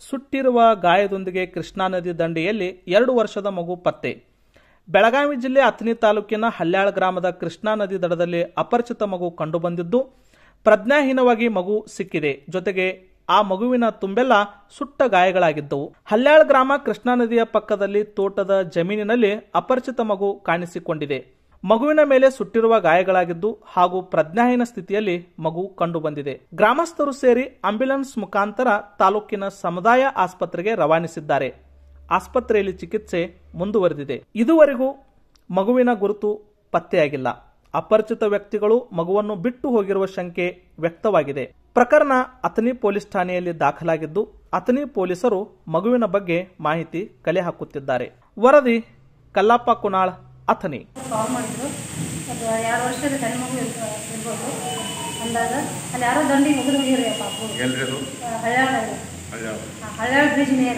ಸುಟ್ಟಿರುವ ಗಾಯದೊಂದಿಗೆ ಕೃಷ್ಣಾ ನದಿ ದಂಡೆಯಲ್ಲಿ ಎರಡು ವರ್ಷದ ಮಗು ಪತ್ತೆ ಬೆಳಗಾವಿ ಜಿಲ್ಲೆ ಅಥಣಿ ತಾಲೂಕಿನ ಹಲ್ಯಾಳ ಗ್ರಾಮದ ಕೃಷ್ಣಾ ನದಿ ದಡದಲ್ಲಿ ಅಪರಿಚಿತ ಮಗು ಕಂಡುಬಂದಿದ್ದು ಪ್ರಜ್ಞಾಹೀನವಾಗಿ ಮಗು ಸಿಕ್ಕಿದೆ ಜೊತೆಗೆ ಆ ಮಗುವಿನ ತುಂಬೆಲ್ಲ ಸುಟ್ಟ ಗಾಯಗಳಾಗಿದ್ದವು ಹಲ್ಯಾಳ ಗ್ರಾಮ ಕೃಷ್ಣಾ ನದಿಯ ಪಕ್ಕದಲ್ಲಿ ತೋಟದ ಜಮೀನಿನಲ್ಲಿ ಅಪರಿಚಿತ ಮಗು ಕಾಣಿಸಿಕೊಂಡಿದೆ ಮಗುವಿನ ಮೇಲೆ ಸುಟ್ಟಿರುವ ಗಾಯಗಳಾಗಿದ್ದು ಹಾಗೂ ಪ್ರಜ್ಞಾಹೀನ ಸ್ಥಿತಿಯಲ್ಲಿ ಮಗು ಕಂಡುಬಂದಿದೆ ಗ್ರಾಮಸ್ಥರು ಸೇರಿ ಆಂಬ್ಯುಲೆನ್ಸ್ ಮುಖಾಂತರ ತಾಲೂಕಿನ ಸಮುದಾಯ ಆಸ್ಪತ್ರೆಗೆ ರವಾನಿಸಿದ್ದಾರೆ ಆಸ್ಪತ್ರೆಯಲ್ಲಿ ಚಿಕಿತ್ಸೆ ಮುಂದುವರೆದಿದೆ ಇದುವರೆಗೂ ಮಗುವಿನ ಗುರುತು ಪತ್ತೆಯಾಗಿಲ್ಲ ಅಪರಿಚಿತ ವ್ಯಕ್ತಿಗಳು ಮಗುವನ್ನು ಬಿಟ್ಟು ಹೋಗಿರುವ ಶಂಕೆ ವ್ಯಕ್ತವಾಗಿದೆ ಪ್ರಕರಣ ಅಥಣಿ ಪೊಲೀಸ್ ಠಾಣೆಯಲ್ಲಿ ದಾಖಲಾಗಿದ್ದು ಅಥಣಿ ಪೊಲೀಸರು ಮಗುವಿನ ಬಗ್ಗೆ ಮಾಹಿತಿ ಕಲೆ ಹಾಕುತ್ತಿದ್ದಾರೆ ವರದಿ ಕಲ್ಲಪ್ಪ ಕುನಾಳ್ ಅಥಣಿ ಕಾಲ್ ಮಾಡಿದ್ರು ಅದು ಎರಡು ವರ್ಷದ ಹೆಣ್ಣು ಮಗು ಇರ್ತ- ಇರ್ಬೋದು ಅಂದಾಗ ಅಲ್ಲಿ ಯಾರೋ ದಂಡಿಗೆ ಮುಗಿದು ಹೋಗಿರಿ ಪಾಪು ಎಲ್ರಿ ಅದು ಹಳ್ಯಾಳ ಹಳ್ಯಾಳ ಹಳ್ಯಾಳ ಬ್ರಿಡ್ಜ್ ನೀರು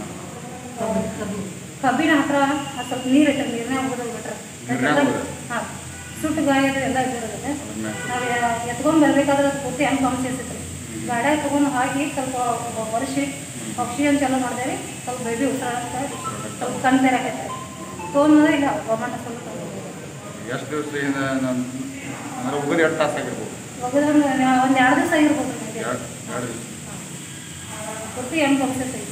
ಕಬ್ಬಿನ ಹತ್ರ ಆ ಸ್ವಲ್ಪ ನೀರು ಐತೆ ನೀರನ್ನೇ ಮುಗಿದು ಹೋಗ್ಬಿಟ್ರೆ ನೀರ್ನ್ಯಾಗ ಹೋಗ್ಬಿಟ್ರೆ? ಹಾಂ ಸುಟ್ಟು ಗಾಯ ಅದು ಎಲ್ಲ ಇದ್ದಿರೋದಕ್ಕೆ ಅದನ್ನ ನಾವು ಎತ್ಕೊಂಡು ಬರ್ಬೇಕಾದ್ರೆ ಅದು ಪೂರ್ತಿ ಹಂಗೆ ಕಾಣಿಸ್ತೈತ್ರಿ ಗಾಡ್ಯಾಗ ತೊಗೊಂಡು ಹಾಕಿ ಸ್ವಲ್ಪ ವರ್ಷಿ ಆಕ್ಸಿಜನ್ ಚಾಲೂ ಮಾಡಿದೇವಿ ಸ್ವಲ್ಪ ಬೇಬಿ ಉಸಿರಾಡಕ್ಕೆ ಸ್ವಲ್ಪ ಕಣ್ ತೆರಕೈತೆ ತೊಗೊಂಡ್ರೆ ಇಲ್ಲ ಗೌರ್ಮೆಂಟ್ ಹಾಸ್ಪಿಟಲ್ ತೊಗೊಂಡು ಎಷ್ಟು ದಿವಸದಿಂದ ನಮ್ಮ ಅಂದ್ರೆ ಉಗುರು ಎಷ್ಟು ತಾಸು ಆಗಿರ್ಬೋದು ಒಗದ್ರೆ ಒಂದು ಎರಡು ದಿವಸ ಆಗಿರ್ಬೋದು ನನಗೆ. ಎರಡು ಎರಡು ದಿವಸ ಪೂರ್ತಿ ಹೆಂಗೆ ಕಾಣಿಸ್ತೈತಿ